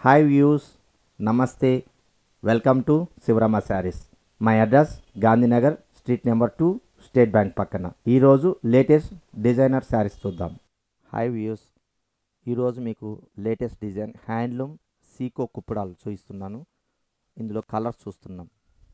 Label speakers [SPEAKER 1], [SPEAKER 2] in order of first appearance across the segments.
[SPEAKER 1] hi views నమస్తే welcome to Sivarama Sarees my address Gandhinagar street number two state bank పక్కన ఈరోజు latest designer saris చూద్దాం hi views ఈరోజు మీకు లేటెస్ట్ డిజైన్ హ్యాండ్లూమ్ సీకో కుప్పడాలు చూపిస్తున్నాను ఇందులో కలర్స్ చూస్తున్నాం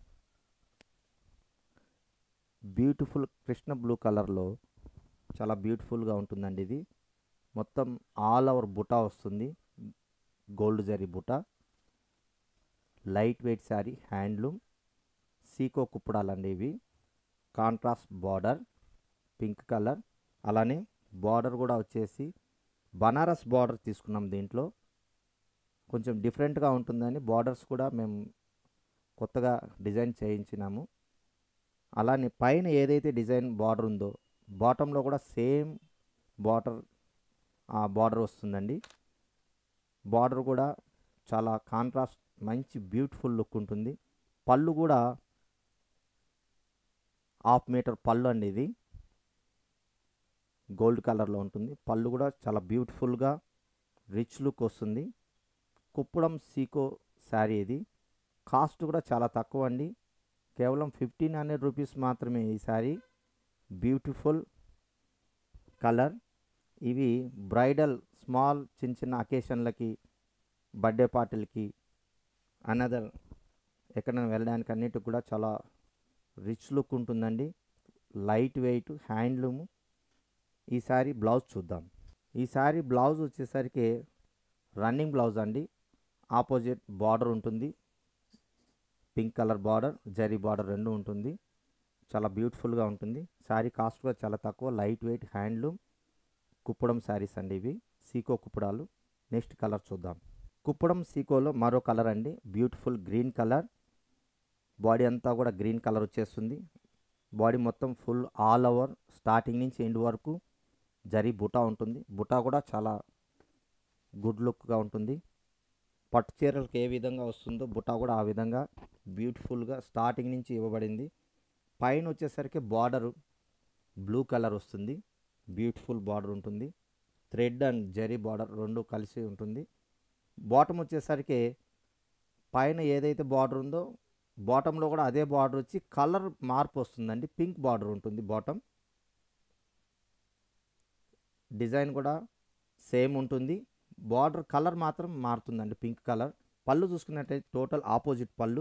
[SPEAKER 1] బ్యూటిఫుల్ కృష్ణ బ్లూ కలర్లో చాలా బ్యూటిఫుల్గా ఉంటుందండి ఇది మొత్తం ఆల్ ఓవర్ బుటా వస్తుంది గోల్డ్ జరీ బుటా light weight sari handloom Sico కుప్పడాలండి ఇవి కాంట్రాస్ట్ బార్డర్ పింక్ కలర్ అలానే బార్డర్ కూడా వచ్చేసి బనారస్ బార్డర్ తీసుకున్నాం దీంట్లో కొంచెం డిఫరెంట్గా ఉంటుందని బార్డర్స్ కూడా మేము కొత్తగా డిజైన్ చేయించినాము అలానే పైన ఏదైతే డిజైన్ బార్డర్ ఉందో బాటంలో కూడా సేమ్ బార్డర్ బార్డర్ వస్తుందండి బార్డర్ కూడా చాలా కాంట్రాస్ట్ మంచి బ్యూటిఫుల్ లుక్ ఉంటుంది పళ్ళు కూడా హాఫ్ మీటర్ పళ్ళు అండి ఇది గోల్డ్ కలర్లో ఉంటుంది పళ్ళు కూడా చాలా బ్యూటిఫుల్గా రిచ్ లుక్ వస్తుంది కుప్పడం సీకో శారీ ఇది కాస్ట్ కూడా చాలా తక్కువ అండి కేవలం ఫిఫ్టీన్ హండ్రెడ్ రూపీస్ మాత్రమే ఈ శారీ బ్యూటిఫుల్ కలర్ ఇవి బ్రైడల్ స్మాల్ చిన్న చిన్న అకేషన్లకి బర్త్డే పార్టీలకి అనదర్ ఎక్కడైనా వెళ్ళడానికి అన్నిటికి కూడా చాలా రిచ్ లుక్ ఉంటుందండి లైట్ వెయిట్ హ్యాండ్లూమ్ ఈ సారీ బ్లౌజ్ చూద్దాం ఈ సారీ బ్లౌజ్ వచ్చేసరికి రన్నింగ్ బ్లౌజ్ అండి ఆపోజిట్ బార్డర్ ఉంటుంది pink colour border zari border రెండు ఉంటుంది చాలా బ్యూటిఫుల్గా ఉంటుంది శారీ కాస్ట్ కూడా చాలా తక్కువ light weight handloom Kuppadam saris అండి ఇవి సీకో కుప్పడాలు నెక్స్ట్ కలర్ చూద్దాం కుప్పడం సీకోలో మరో కలర్ అండి బ్యూటిఫుల్ గ్రీన్ కలర్ బాడీ అంతా కూడా గ్రీన్ కలర్ వచ్చేస్తుంది బాడీ మొత్తం ఫుల్ ఆల్ ఓవర్ స్టార్టింగ్ నుంచి ఎండ్ వరకు జరీ బుటా ఉంటుంది బుటా కూడా చాలా గుడ్ లుక్గా ఉంటుంది పట్టు చీరలకు ఏ విధంగా వస్తుందో బుటా కూడా ఆ విధంగా బ్యూటిఫుల్గా స్టార్టింగ్ నుంచి ఇవ్వబడింది పైన వచ్చేసరికి బార్డరు బ్లూ కలర్ వస్తుంది బ్యూటిఫుల్ బార్డర్ ఉంటుంది థ్రెడ్ అండ్ జరీ బార్డర్ రెండు కలిసి ఉంటుంది బాటమ్ వచ్చేసరికి పైన ఏదైతే బార్డర్ ఉందో బాటంలో కూడా అదే బార్డర్ వచ్చి కలర్ మార్పు వస్తుందండి పింక్ బార్డర్ ఉంటుంది బాటమ్ డిజైన్ కూడా సేమ్ ఉంటుంది బార్డర్ కలర్ మాత్రం మారుతుందండి పింక్ కలర్ పళ్ళు చూసుకున్నట్టయితే టోటల్ ఆపోజిట్ పళ్ళు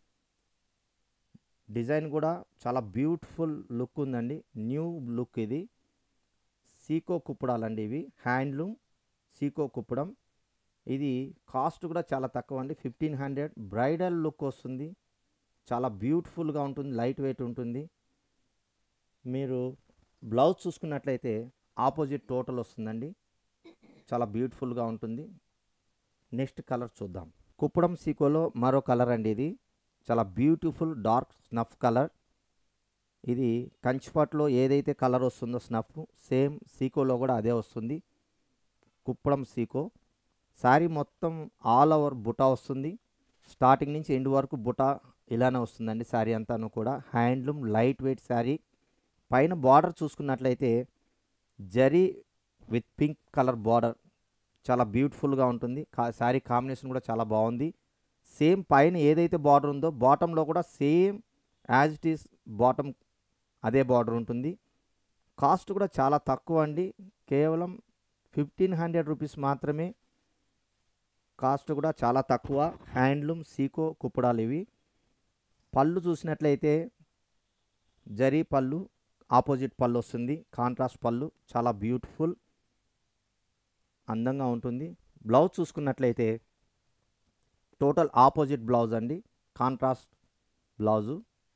[SPEAKER 1] డిజైన్ కూడా చాలా బ్యూటిఫుల్ లుక్ ఉందండి న్యూ లుక్ ఇది సీకో కుప్పడాలండి ఇవి హ్యాండ్లూమ్ సీకో కుప్పడం ఇది కాస్ట్ కూడా చాలా తక్కువ అండి ఫిఫ్టీన్ హండ్రెడ్ బ్రైడల్ లుక్ వస్తుంది చాలా బ్యూటిఫుల్గా ఉంటుంది లైట్ వెయిట్ ఉంటుంది మీరు బ్లౌజ్ చూసుకున్నట్లయితే ఆపోజిట్ టోటల్ వస్తుందండి చాలా బ్యూటిఫుల్గా ఉంటుంది నెక్స్ట్ కలర్ చూద్దాం కుప్పడం సీకోలో మరో కలర్ అండి ఇది చాలా బ్యూటిఫుల్ డార్క్ స్నఫ్ కలర్ ఇది కంచిపట్లో ఏదైతే కలర్ వస్తుందో స్నఫ్ సేమ్ సీకోలో కూడా అదే వస్తుంది కుప్పడం సీకో శారీ మొత్తం ఆల్ ఓవర్ బుటా వస్తుంది స్టార్టింగ్ నుంచి ఎండ్ వరకు బుటా ఇలానే వస్తుందండి శారీ అంతాను కూడా హ్యాండ్లూమ్ లైట్ వెయిట్ శారీ పైన బార్డర్ చూసుకున్నట్లయితే zari with pink colour border చాలా బ్యూటిఫుల్గా ఉంటుంది కా శారీ కాంబినేషన్ కూడా చాలా బాగుంది సేమ్ పైన ఏదైతే బార్డర్ ఉందో బాటంలో కూడా same as it is bottom అదే బార్డర్ ఉంటుంది కాస్ట్ కూడా చాలా తక్కువ అండి కేవలం ఫిఫ్టీన్ హండ్రెడ్ రూపీస్ మాత్రమే కాస్ట్ కూడా చాలా తక్కువ హ్యాండ్లూమ్ సీకో కుప్పడాలు ఇవి పళ్ళు చూసినట్లయితే జరీ పళ్ళు ఆపోజిట్ పళ్ళు వస్తుంది కాంట్రాస్ట్ పళ్ళు చాలా బ్యూటిఫుల్ అందంగా ఉంటుంది బ్లౌజ్ చూసుకున్నట్లయితే టోటల్ ఆపోజిట్ బ్లౌజ్ అండి కాంట్రాస్ట్ బ్లౌజు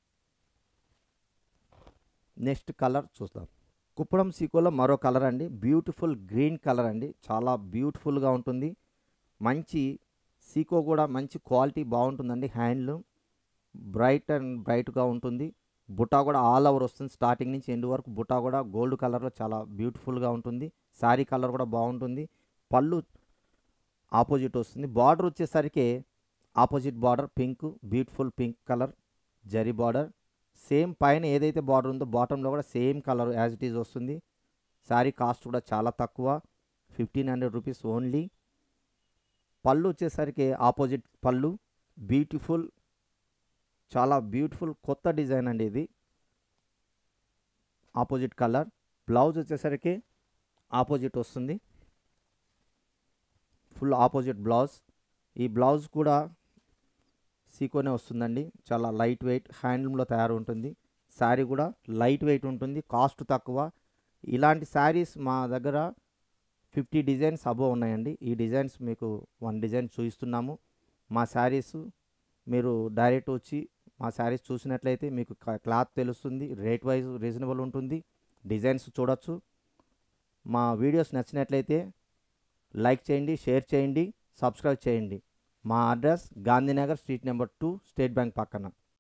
[SPEAKER 1] నెక్స్ట్ కలర్ చూద్దాం కుప్పడం సీకోలో మరో కలర్ అండి బ్యూటిఫుల్ గ్రీన్ కలర్ అండి చాలా బ్యూటిఫుల్గా ఉంటుంది మంచి సీకో కూడా మంచి క్వాలిటీ బాగుంటుందండి హ్యాండ్లూమ్ బ్రైట్ అండ్ బ్రైట్గా ఉంటుంది బుటా కూడా ఆల్ ఓవర్ వస్తుంది స్టార్టింగ్ నుంచి ఎండ్ వరకు బుటా కూడా గోల్డ్ కలర్లో చాలా బ్యూటిఫుల్గా ఉంటుంది శారీ కలర్ కూడా బాగుంటుంది పళ్ళు ఆపోజిట్ వస్తుంది బార్డర్ వచ్చేసరికి opposite border pink beautiful pink colour zari border same పైన ఏదైతే బార్డర్ ఉందో బాటంలో కూడా same colour as it is వస్తుంది శారీ కాస్ట్ కూడా చాలా తక్కువ ఫిఫ్టీన్ హండ్రెడ్ రూపీస్ ఓన్లీ పళ్ళు వచ్చేసరికి ఆపోజిట్ పళ్ళు బ్యూటిఫుల్ చాలా బ్యూటిఫుల్ కొత్త డిజైన్ అండి ఇది ఆపోజిట్ కలర్ బ్లౌజ్ వచ్చేసరికి ఆపోజిట్ వస్తుంది ఫుల్ ఆపోజిట్ బ్లౌజ్ ఈ బ్లౌజ్ కూడా సీకోనే వస్తుందండి చాలా లైట్ వెయిట్ హ్యాండ్లూమ్లో తయారు ఉంటుంది శారీ కూడా లైట్ వెయిట్ ఉంటుంది కాస్ట్ తక్కువ ఇలాంటి శారీస్ మా దగ్గర ఫిఫ్టీ డిజైన్స్ అబోవ్ ఉన్నాయండి ఈ డిజైన్స్ మీకు వన్ డిజైన్ చూపిస్తున్నాము మా శారీస్ మీరు డైరెక్ట్ వచ్చి మా శారీస్ చూసినట్లయితే మీకు క్లాత్ తెలుస్తుంది రేట్ వైజ్ రీజనబుల్ ఉంటుంది డిజైన్స్ చూడొచ్చు మా వీడియోస్ నచ్చినట్లయితే లైక్ చేయండి షేర్ చేయండి సబ్స్క్రైబ్ చేయండి మా address Gandhinagar street number two state bank పక్కన